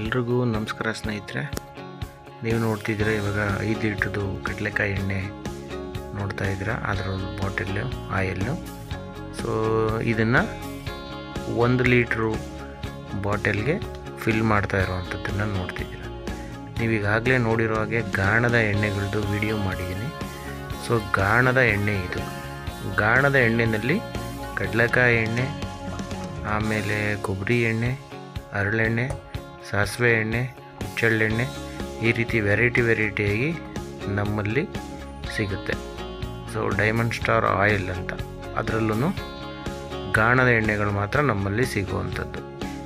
ಎಲ್ರಿಗೂ ನಮಸ್ಕಾರ ಸ್ನೇಹಿತರೆ ನೀವು ನೋಡ್ತಿದ್ದೀರಾ ಇವಾಗ ಐದು ಲೀಟ್ರದ್ದು ಕಡಲೆಕಾಯಿ ಎಣ್ಣೆ ನೋಡ್ತಾ ಇದ್ದೀರಾ ಅದರ ಒಂದು ಬಾಟಲ್ಲು ಆಯಿಲ್ಲು ಸೊ ಇದನ್ನು ಒಂದು ಲೀಟ್ರು ಬಾಟಲ್ಗೆ ಫಿಲ್ ಮಾಡ್ತಾ ಇರೋವಂಥದ್ದನ್ನು ನೋಡ್ತಿದ್ದೀರಾ ನೀವು ಈಗಾಗಲೇ ನೋಡಿರೋ ಹಾಗೆ ಗಾಣದ ಎಣ್ಣೆಗಳದ್ದು ವಿಡಿಯೋ ಮಾಡಿದ್ದೀನಿ ಸೊ ಗಾಣದ ಎಣ್ಣೆ ಇದು ಗಾಣದ ಎಣ್ಣೆಯಲ್ಲಿ ಕಡಲೆಕಾಯಿ ಎಣ್ಣೆ ಆಮೇಲೆ ಕೊಬ್ಬರಿ ಎಣ್ಣೆ ಹರಳೆಣ್ಣೆ ಸಾಸಿವೆ ಎಣ್ಣೆ ಹುಚ್ಚೆಳ್ಳೆಣ್ಣೆ ಈ ರೀತಿ ವೆರೈಟಿ ವೆರೈಟಿಯಾಗಿ ನಮ್ಮಲ್ಲಿ ಸಿಗುತ್ತೆ ಸೊ ಡೈಮಂಡ್ ಸ್ಟಾರ್ ಆಯಿಲ್ ಅಂತ ಅದರಲ್ಲೂ ಗಾಣದ ಎಣ್ಣೆಗಳು ಮಾತ್ರ ನಮ್ಮಲ್ಲಿ ಸಿಗುವಂಥದ್ದು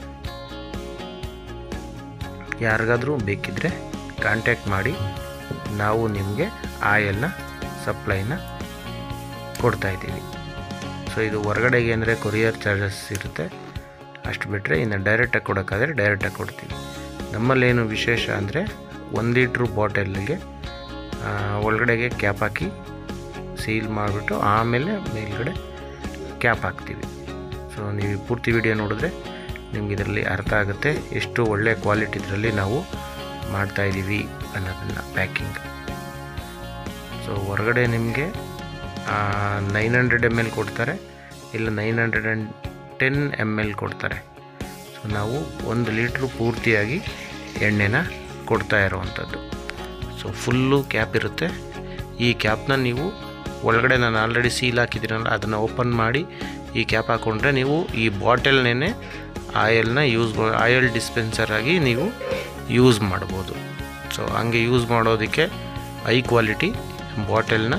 ಯಾರಿಗಾದರೂ ಬೇಕಿದ್ದರೆ ಕಾಂಟ್ಯಾಕ್ಟ್ ಮಾಡಿ ನಾವು ನಿಮಗೆ ಆಯಿಲ್ನ ಸಪ್ಲೈನ ಕೊಡ್ತಾಯಿದ್ದೀವಿ ಸೊ ಇದು ಹೊರಗಡೆಗೆ ಅಂದರೆ ಕೊರಿಯರ್ ಚಾರ್ಜಸ್ ಇರುತ್ತೆ ಅಷ್ಟು ಬಿಟ್ಟರೆ ಇನ್ನು ಡೈರೆಕ್ಟಾಗಿ ಕೊಡೋಕ್ಕಾದರೆ ಡೈರೆಕ್ಟಾಗಿ ಕೊಡ್ತೀವಿ ನಮ್ಮಲ್ಲೇನು ವಿಶೇಷ ಅಂದರೆ ಒಂದು ಲೀಟ್ರು ಬಾಟಲಿಗೆ ಒಳಗಡೆಗೆ ಕ್ಯಾಪ್ ಹಾಕಿ ಸೀಲ್ ಮಾಡಿಬಿಟ್ಟು ಆಮೇಲೆ ಮೇಲ್ಗಡೆ ಕ್ಯಾಪ್ ಹಾಕ್ತೀವಿ ಸೊ ನೀವು ಪೂರ್ತಿ ವಿಡಿಯೋ ನೋಡಿದ್ರೆ ನಿಮ್ಗೆ ಇದರಲ್ಲಿ ಅರ್ಥ ಆಗುತ್ತೆ ಎಷ್ಟು ಒಳ್ಳೆಯ ಕ್ವಾಲಿಟಿ ಇದರಲ್ಲಿ ನಾವು ಮಾಡ್ತಾಯಿದ್ದೀವಿ ಅನ್ನೋದನ್ನು ಪ್ಯಾಕಿಂಗ್ ಸೊ ಹೊರಗಡೆ ನಿಮಗೆ ನೈನ್ ಹಂಡ್ರೆಡ್ ಎಮ್ ಎಲ್ ಕೊಡ್ತಾರೆ ಇಲ್ಲ nine hundred and ten M L ಕೊಡ್ತಾರೆ ಸೊ ನಾವು ಒಂದು ಲೀಟ್ರು ಪೂರ್ತಿಯಾಗಿ ಎಣ್ಣೆನ ಕೊಡ್ತಾ ಇರೋವಂಥದ್ದು ಸೊ ಫುಲ್ಲು ಕ್ಯಾಪ್ ಇರುತ್ತೆ ಈ ಕ್ಯಾಪ್ನ ನೀವು ಒಳಗಡೆ ನಾನು ಆಲ್ರೆಡಿ ಸೀಲ್ ಹಾಕಿದ್ದೀನಲ್ಲ ಅದನ್ನು ಓಪನ್ ಮಾಡಿ ಈ ಕ್ಯಾಪ್ ಹಾಕ್ಕೊಂಡ್ರೆ ನೀವು ಈ ಬಾಟಲ್ನೇ ಆಯಲ್ನ ಯೂಸ್ ಆಯಲ್ ಡಿಸ್ಪೆನ್ಸರ್ ಆಗಿ ನೀವು ಯೂಸ್ ಮಾಡ್ಬೋದು ಸೊ ಹಂಗೆ ಯೂಸ್ ಮಾಡೋದಕ್ಕೆ ಐ ಕ್ವಾಲಿಟಿ ಬಾಟಲ್ನ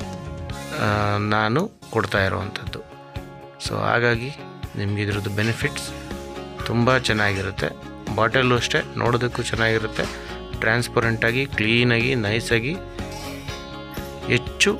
ನಾನು ಕೊಡ್ತಾ ಇರೋವಂಥದ್ದು ಸೊ ಹಾಗಾಗಿ ನಿಮಗೆ ಇದ್ರದ್ದು ಬೆನಿಫಿಟ್ಸ್ ತುಂಬ ಚೆನ್ನಾಗಿರುತ್ತೆ ಬಾಟಲು ಅಷ್ಟೇ ನೋಡೋದಕ್ಕೂ ಚೆನ್ನಾಗಿರುತ್ತೆ ಟ್ರಾನ್ಸ್ಪರೆಂಟಾಗಿ ಕ್ಲೀನಾಗಿ ನೈಸಾಗಿ ಹೆಚ್ಚು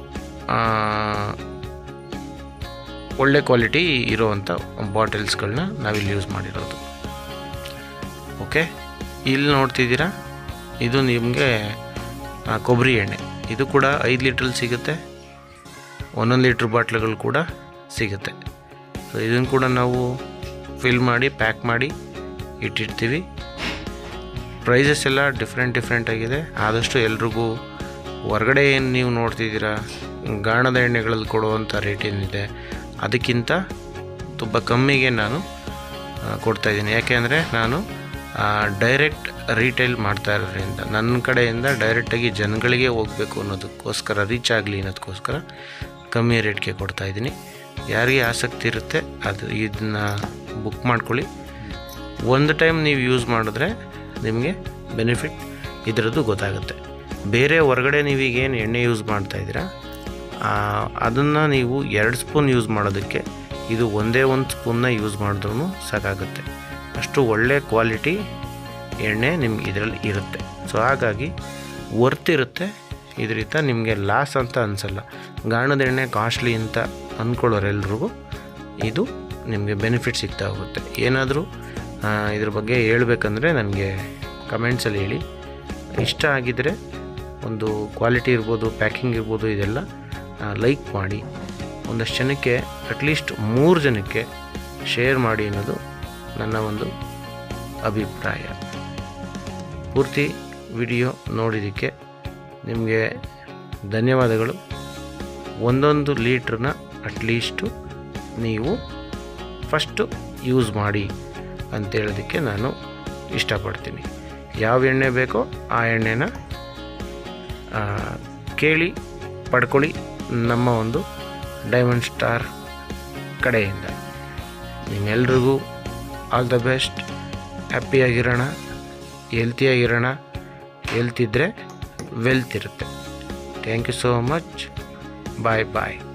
ಒಳ್ಳೆ ಕ್ವಾಲಿಟಿ ಇರೋವಂಥ ಬಾಟಲ್ಸ್ಗಳನ್ನ ನಾವಿಲ್ಲಿ ಯೂಸ್ ಮಾಡಿರೋದು ಓಕೆ ಇಲ್ಲಿ ನೋಡ್ತಿದ್ದೀರಾ ಇದು ನಿಮಗೆ ಕೊಬ್ಬರಿ ಎಣ್ಣೆ ಇದು ಕೂಡ ಐದು ಲೀಟ್ರಲ್ಲಿ ಸಿಗುತ್ತೆ ಒಂದೊಂದು ಲೀಟ್ರ್ ಬಾಟ್ಲುಗಳು ಕೂಡ ಸಿಗುತ್ತೆ ಸೊ ಇದನ್ನು ಕೂಡ ನಾವು ಫಿಲ್ ಮಾಡಿ ಪ್ಯಾಕ್ ಮಾಡಿ ಇಟ್ಟಿರ್ತೀವಿ ಪ್ರೈಸಸ್ ಎಲ್ಲ ಡಿಫ್ರೆಂಟ್ ಡಿಫ್ರೆಂಟ್ ಆಗಿದೆ ಆದಷ್ಟು ಎಲ್ರಿಗೂ ಹೊರಗಡೆ ಏನು ನೀವು ನೋಡ್ತಿದ್ದೀರಾ ಗಾಣದ ಎಣ್ಣೆಗಳಲ್ಲಿ ಕೊಡುವಂಥ ರೇಟ್ ಏನಿದೆ ಅದಕ್ಕಿಂತ ತುಂಬ ಕಮ್ಮಿಗೆ ನಾನು ಕೊಡ್ತಾಯಿದ್ದೀನಿ ಯಾಕೆಂದರೆ ನಾನು ಡೈರೆಕ್ಟ್ ರೀಟೇಲ್ ಮಾಡ್ತಾ ಇರೋದ್ರಿಂದ ನನ್ನ ಕಡೆಯಿಂದ ಡೈರೆಕ್ಟಾಗಿ ಜನಗಳಿಗೆ ಹೋಗಬೇಕು ಅನ್ನೋದಕ್ಕೋಸ್ಕರ ರೀಚ್ ಆಗಲಿ ಅನ್ನೋದಕ್ಕೋಸ್ಕರ ಕಮ್ಮಿ ರೇಟ್ಗೆ ಕೊಡ್ತಾಯಿದ್ದೀನಿ ಯಾರಿಗೆ ಆಸಕ್ತಿ ಇರುತ್ತೆ ಅದು ಇದನ್ನ ಬುಕ್ ಮಾಡ್ಕೊಳ್ಳಿ ಒಂದು ಟೈಮ್ ನೀವು ಯೂಸ್ ಮಾಡಿದ್ರೆ ನಿಮಗೆ ಬೆನಿಫಿಟ್ ಇದರದ್ದು ಗೊತ್ತಾಗುತ್ತೆ ಬೇರೆ ಹೊರಗಡೆ ನೀವೀಗೇನು ಎಣ್ಣೆ ಯೂಸ್ ಮಾಡ್ತಾಯಿದ್ದೀರಾ ಅದನ್ನು ನೀವು ಎರಡು ಸ್ಪೂನ್ ಯೂಸ್ ಮಾಡೋದಕ್ಕೆ ಇದು ಒಂದೇ ಒಂದು ಸ್ಪೂನ್ನ ಯೂಸ್ ಮಾಡಿದ್ರೂ ಸಾಕಾಗುತ್ತೆ ಅಷ್ಟು ಒಳ್ಳೆ ಕ್ವಾಲಿಟಿ ಎಣ್ಣೆ ನಿಮ್ಗೆ ಇದರಲ್ಲಿ ಇರುತ್ತೆ ಸೊ ಹಾಗಾಗಿ ವರ್ತ್ ಇರುತ್ತೆ ಇದರಿಂದ ನಿಮಗೆ ಲಾಸ್ ಅಂತ ಅನಿಸಲ್ಲ ಗಾಣದ ಎಣ್ಣೆ ಕಾಸ್ಟ್ಲಿ ಅಂತ ಅಂದ್ಕೊಳ್ಳೋರೆಲ್ರಿಗೂ ಇದು ನಿಮಗೆ ಬೆನಿಫಿಟ್ ಸಿಗ್ತಾ ಹೋಗುತ್ತೆ ಏನಾದರೂ ಇದ್ರ ಬಗ್ಗೆ ಹೇಳ್ಬೇಕಂದ್ರೆ ನನಗೆ ಕಮೆಂಟ್ಸಲ್ಲಿ ಹೇಳಿ ಇಷ್ಟ ಆಗಿದ್ದರೆ ಒಂದು ಕ್ವಾಲಿಟಿ ಇರ್ಬೋದು ಪ್ಯಾಕಿಂಗ್ ಇರ್ಬೋದು ಇದೆಲ್ಲ ಲೈಕ್ ಮಾಡಿ ಒಂದಷ್ಟು ಜನಕ್ಕೆ ಅಟ್ಲೀಸ್ಟ್ ಮೂರು ಜನಕ್ಕೆ ಶೇರ್ ಮಾಡಿ ಅನ್ನೋದು ನನ್ನ ಒಂದು ಅಭಿಪ್ರಾಯ ಪೂರ್ತಿ ವಿಡಿಯೋ ನೋಡಿದ್ದಕ್ಕೆ ನಿಮಗೆ ಧನ್ಯವಾದಗಳು ಒಂದೊಂದು ಲೀಟ್ರನ್ನ ಅಟ್ಲೀಸ್ಟು ನೀವು ಫಸ್ಟು ಯೂಸ್ ಮಾಡಿ ಅಂತ ಹೇಳೋದಕ್ಕೆ ನಾನು ಇಷ್ಟಪಡ್ತೀನಿ ಯಾವ ಎಣ್ಣೆ ಬೇಕೋ ಆ ಎಣ್ಣೆನ ಕೇಳಿ ಪಡ್ಕೊಳ್ಳಿ ನಮ್ಮ ಒಂದು ಡೈಮಂಡ್ ಸ್ಟಾರ್ ಕಡೆಯಿಂದ ನಿಮ್ಮೆಲ್ರಿಗೂ ಆಲ್ ದ ಬೆಸ್ಟ್ ಹ್ಯಾಪಿಯಾಗಿರೋಣ ಹೆಲ್ತಿಯಾಗಿರೋಣ ಹೆಲ್ತ್ ಇದ್ದರೆ ವೆಲ್ತ್ ಇರುತ್ತೆ thank you so much bye bye